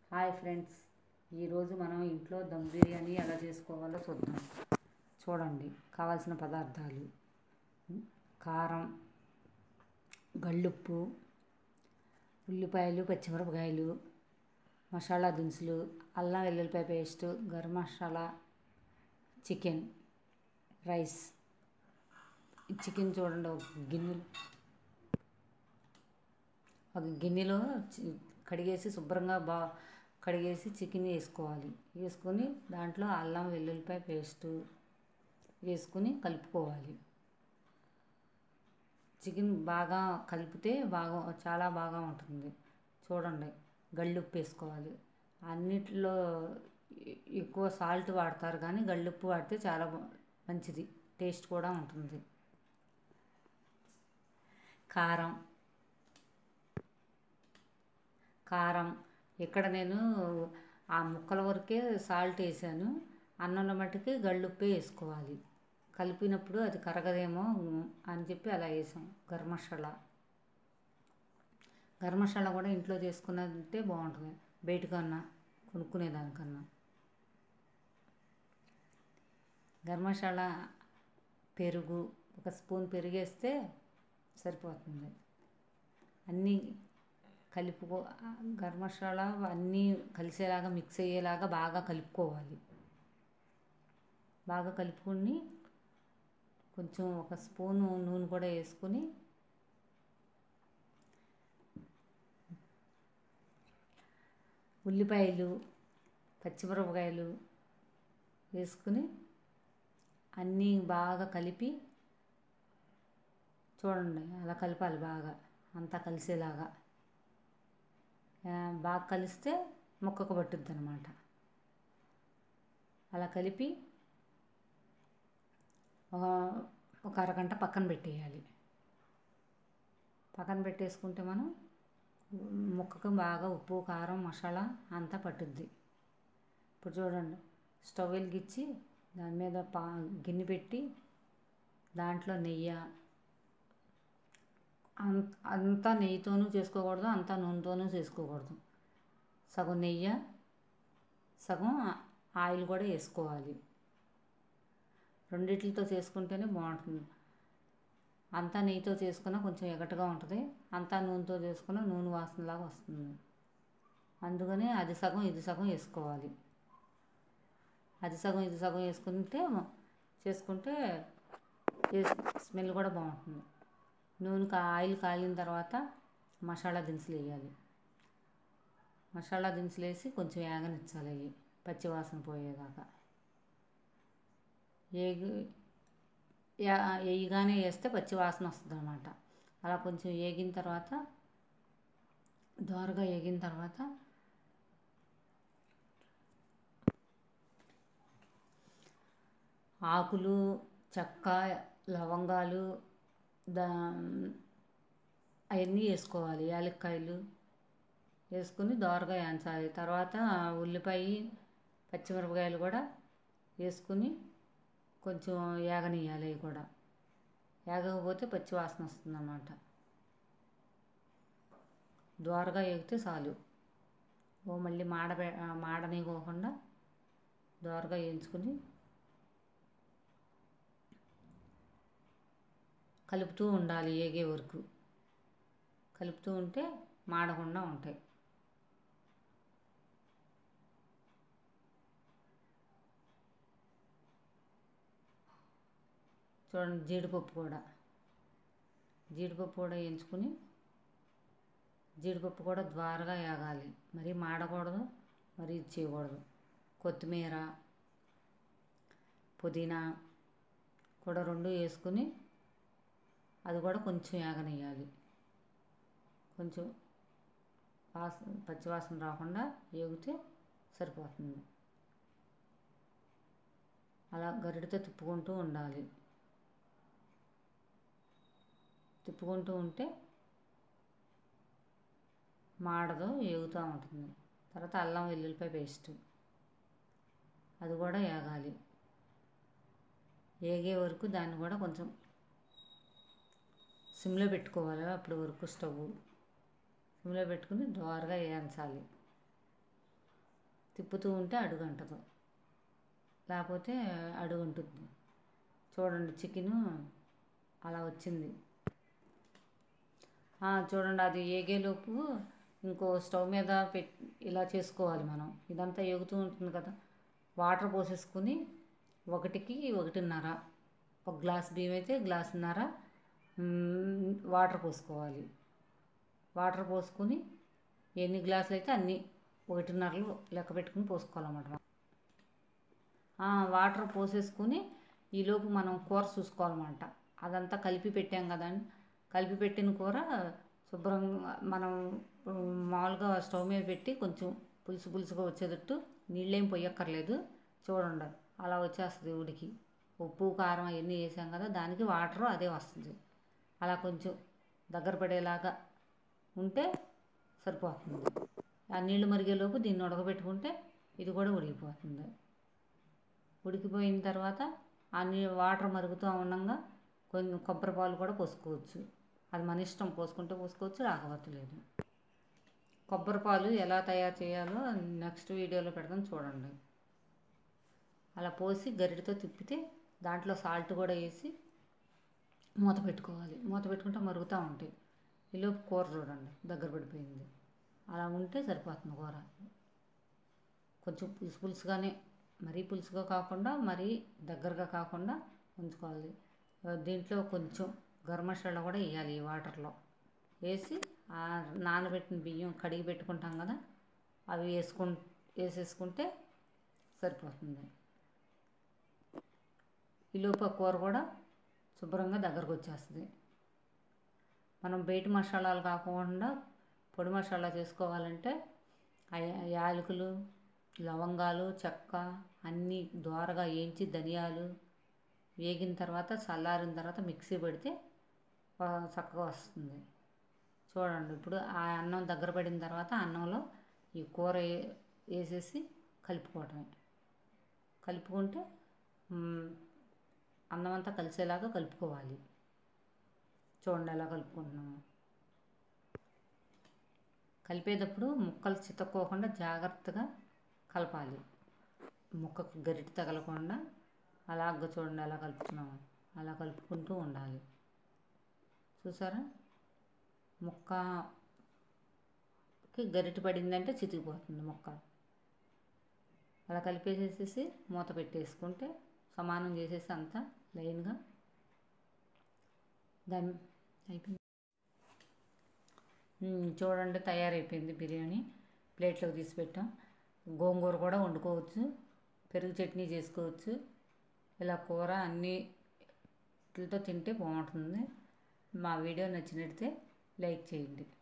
hi friends ఈరోజు మనం ఇంట్లో దమ్ బిర్యానీ ఎలా చేసుకోవాలో చూద్దాం చూడండి కావాల్సిన పదార్థాలు కారం గళ్ళుప్పు ఉల్లిపాయలు పచ్చిమిరపకాయలు మసాలా దినుసులు అల్లం వెల్లుల్లిపాయ paste garam masala chicken rice ఈ చికెన్ చూడండి ఒక గిన్నెలో ఒక గిన్నెలో చి- కడిగేసి శుభ్రంగా బా కడిగేసి చికెన్ వేసుకోవాలి వేసుకొని దాంట్లో అల్లం వెల్లుల్లిపాయ పేస్టు వేసుకుని కలుపుకోవాలి చికెన్ బాగా కలిపితే బాగా చాలా బాగా ఉంటుంది చూడండి గళ్ళుప్పు వేసుకోవాలి అన్నిట్లో ఎ- ఎక్కువ సాల్ట్ వాడతారు కానీ గళ్ళుప్పు వాడితే చాలా బా- మంచిది టేస్ట్ కూడా ఉంటుంది కారం కారం ఇక్కడ నేను ఆ ముక్కల వరకే సాల్ట్ వేసాను అన్నంలో మట్టుకి గళ్ళుప్పే వేసుకోవాలి కలిపినప్పుడు అది కరగదేమో అని చెప్పి అలా వేసాం గరం మసాలా గరం మసాలా కూడా ఇంట్లో చేసుకున్నదంటే బాగుంటుంది బయట కన్నా కొనుక్కునే దానికన్నా గరం మసాలా పెరుగు ఒక స్పూన్ పెరుగేస్తే సరిపోతుంది అన్నీ కలుపుకో గరం మసాలా అన్నీ కలిసేలాగా మిక్స్ అయ్యేలాగా బాగా కలుపుకోవాలి బాగా కలుపుకొని కొంచెం ఒక స్పూను నూనె కూడా వేసుకొని ఉల్లిపాయలు పచ్చిమిరపకాయలు వేసుకుని అన్నీ బాగా కలిపి చూడండి అలా కలపాలి బాగా అంతా కలిసేలాగా ఆ, బాగా కలిస్తే ముక్కకు పట్టుద్ది అనమాట అలా కలిపి ఒక ఒక అరగంట పక్కన పెట్టేయాలి పక్కన పెట్టేసుకుంటే మనం ముక్కకు బాగా ఉప్పు కారం మసాలా అంతా పట్టుద్ది ఇప్పుడు చూడండి స్టవ్ వెలిగించి దాని మీద పా గిన్నె పెట్టి దాంట్లో నెయ్యి అంత అంతా నెయ్యితోనూ చేసుకోకూడదు అంతా నూనెతోనూ చేసుకోకూడదు సగం నెయ్యి సగం ఆయిల్ కూడా వేసుకోవాలి రెండిట్లతో చేసుకుంటేనే బాగుంటుంది అంతా నెయ్యితో చేసుకున్న కొంచెం ఎగటగా ఉంటుంది అంతా నూనెతో చేసుకున్న నూనె వాసనలాగా వస్తుంది అందుకని అది సగం ఇది సగం వేసుకోవాలి అది సగం ఇది సగం వేసుకుంటే చేసుకుంటే స్మెల్ కూడా బాగుంటుంది నూనె కా ఆయిల్ కాలిన తర్వాత మసాలా దినుసులు వేయాలి మసాలా దినుసులు వేసి కొంచెం వేగనిచ్చాలి అవి పచ్చివాసన పోయేదాకా ఏగి యా- వేయగానే వేస్తే పచ్చి వాసన వస్తుంది అనమాట అలా కొంచెం వేగిన తర్వాత దోరగా వేగిన తర్వాత ఆకులు చెక్క లవంగాలు దా అవన్నీ వేసుకోవాలి యాలక్కాయలు వేసుకుని దోరగా వేయించాలి తర్వాత ఉల్లిపాయ పచ్చిమిరపకాయలు కూడా వేసుకుని కొంచెం ఏగనియాలి అవి కూడా ఏగకపోతే పచ్చి వాసన వస్తుంది అన్నమాట దోరగా ఎగితే చాలు ఓ మళ్ళీ మాడ మాడనివ్వకుండా దోరగా వేయించుకుని కలుపుతూ ఉండాలి ఏగే వరకు కలుపుతూ ఉంటే మాడకుండా ఉంటాయి చూడండి జీడిపప్పు కూడా జీడిపప్పు కూడా వేయించుకుని జీడిపప్పు కూడా ద్వారగా వేగాలి మరీ మాడకూడదు మరీ ఇది చేయకూడదు కొత్తిమీర పుదీనా కూడా రెండు వేసుకుని అది కూడా కొంచెం వేగనియ్యాలి కొంచెం వాసన పచ్చివాసన రాకుండా వేగితే సరిపోతుంది అలా గరిటతో తిప్పుకుంటూ ఉండాలి తిప్పుకుంటూ ఉంటే మాడదు వేగుతూ ఉంటుంది తర్వాత అల్లం వెల్లుల్లిపాయ పేస్ట్ అది కూడా వేగాలి వేగే వరకు దాన్ని కూడా కొంచెం సిమ్లో పెట్టుకోవాలి అప్పటి వరకు స్టవ్ సిమ్లో పెట్టుకుని దోరగా వేయించాలి తిప్పుతూ ఉంటే అడుగు అంటదు లేకపోతే అడుగు ఉంటుంది చూడండి చికెను అలా వచ్చింది ఆ, చూడండి అది ఏగేలోపు ఇంకో స్టవ్ మీద పెట్ ఇలా చేసుకోవాలి మనం ఇదంతా ఎగుతూ ఉంటుంది కదా వాటర్ పోసేసుకుని ఒకటికి ఒకటిన్నర ఒక గ్లాస్ బియ్యం అయితే గ్లాసున్నర మ్, వాటర్ పోసుకోవాలి వాటర్ పోసుకుని ఎన్ని గ్లాసులు అయితే అన్ని ఒకటిన్నరలు లెక్క పెట్టుకుని పోసుకోవాలన్నమాట ఆ, వాటర్ పోసేసుకుని ఈలోపు మనం కూర చూసుకోవాలన్నమాట అదంతా కలిపి పెట్టాం కదండి కలిపి పెట్టిన కూర శుభ్రంగా మనం ఉమ్, మామూలుగా స్టవ్ మీద పెట్టి కొంచెం పులుసు పులుసుగా వచ్చేటట్టు నీళ్ళేం పొయ్యక్కర్లేదు చూడండి అలా వచ్చేస్తుంది ఉడికి ఉప్పు కారం అవన్నీ వేసాం కదా దానికి వాటర్ అదే వస్తుంది అలా కొంచెం దగ్గర పడేలాగా ఉంటే సరిపోతుంది ఆ నీళ్లు మరిగేలోపు దీన్ని ఉడకబెట్టుకుంటే ఇది కూడా ఉడికిపోతుంది ఉడికిపోయిన తర్వాత ఆ నీ వాటర్ మరుగుతూ ఉండగా కొన్ని కొబ్బరి పాలు కూడా పోసుకోవచ్చు అది మన ఇష్టం పోసుకుంటే పోసుకోవచ్చు రాకపోతే లేదు కొబ్బరి పాలు ఎలా తయారు చేయాలో నెక్స్ట్ వీడియోలో పెడతాం చూడండి అలా పోసి గరిటతో తిప్పితే దాంట్లో సాల్ట్ కూడా వేసి మూత పెట్టుకోవాలి మూత పెట్టుకుంటే మరుగుతూ ఉంటాయి ఈలోపు కూర చూడండి దగ్గర పడిపోయింది అలా ఉంటే సరిపోతుంది కూర కొంచెం పులుసు పులుసుగానే మరీ పులుసుగా కాకుండా మరీ దగ్గరగా కాకుండా ఉంచుకోవాలి ఆ, దీంట్లో కొంచెం గరం మసాలా కూడా వేయాలి ఈ వాటర్లో వేసి ఆ నానబెట్టిన బియ్యం కడిగి పెట్టుకుంటాం కదా అవి వేసుకు వేసేసుకుంటే సరిపోతుంది ఈలోపు ఆ కూర కూడా శుభ్రంగా దగ్గరకు వచ్చేస్తుంది మనం బయట మసాలాలు కాకుండా పొడి మసాలా చేసుకోవాలంటే ఆ యా- యాలకులు లవంగాలు చెక్క అన్నీ దోరగా వేయించి ధనియాలు వేగిన తర్వాత చల్లారిన తర్వాత మిక్సీ పెడితే ఆ, చక్కగా వస్తుంది చూడండి ఇప్పుడు ఆ అన్నం దగ్గర పడిన తర్వాత అన్నంలో ఈ కూర వే- వేసేసి కలుపుకోవటమే కలుపుకుంటే మ్, అన్నం అంతా కలిసేలాగా కలుపుకోవాలి చూడండి ఎలా కలుపుకుంటున్నాము కలిపేటప్పుడు ముక్కలు చితక్కోకుండా జాగ్రత్తగా కలపాలి ముక్కకు గరిటె తగలకుండా అలాగ చూడండి ఎలా కలుపుతున్నాము అలా కలుపుకుంటూ ఉండాలి చూసారా ముక్కకి గరిటె పడిందంటే చితికిపోతుంది ముక్క అలా కలిపేసేసేసి మూత పెట్టేసుకుంటే సమానం చేసేసి అంతా లైన్గా దమ్ అయిపోయింది మ్మ్, చూడండి తయారైపోయింది బిర్యానీ ప్లేట్లోకి తీసి పెట్టాం గోంగూర కూడా వండుకోవచ్చు పెరుగు చట్నీ చేసుకోవచ్చు ఇలా కూర అన్ని వీటితో తింటే బాగుంటుంది మా వీడియో నచ్చినట్లయితే లైక్ చేయండి